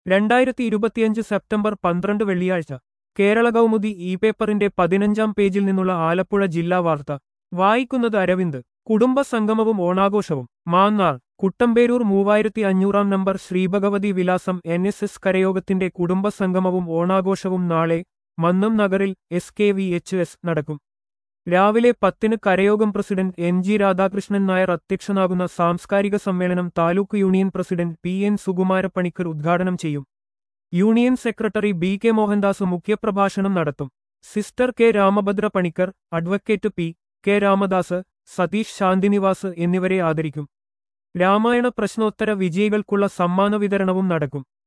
രണ്ടായിരത്തി ഇരുപത്തിയഞ്ച് സെപ്റ്റംബർ പന്ത്രണ്ട് വെള്ളിയാഴ്ച കേരള കൗമുദി ഇ പേപ്പറിന്റെ പതിനഞ്ചാം പേജിൽ നിന്നുള്ള ആലപ്പുഴ ജില്ലാ വാർത്ത വായിക്കുന്നത് അരവിന്ദ് കുടുംബ സംഗമവും ഓണാഘോഷവും മാന്നാർ കുട്ടമ്പേരൂർ മൂവായിരത്തി അഞ്ഞൂറാം നമ്പർ ശ്രീഭഗവതി വിലാസം എൻ എസ് എസ് കരയോഗത്തിന്റെ കുടുംബ സംഗമവും ഓണാഘോഷവും നാളെ മന്നം നഗറിൽ S K V H S നടക്കും രാവിലെ പത്തിന് കരയോഗം president N G Radhakrishnan Nair അധ്യക്ഷനാകുന്ന സാംസ്കാരിക സമ്മേളനം taluk union president P N Sukumarapanicker ഉദ്ഘാടനം ചെയ്യും union secretary B K Mohandas മുഖ്യപ്രഭാഷണം നടത്തും sister K Ramabhadra Panicker advocate P K Ramadas Satheesh Shantinivas എന്നിവരെ ആദരിക്കും രാമായണ പ്രശ്നോത്തര വിജയികൾക്കുള്ള സമ്മാന വിതരണവും നടക്കും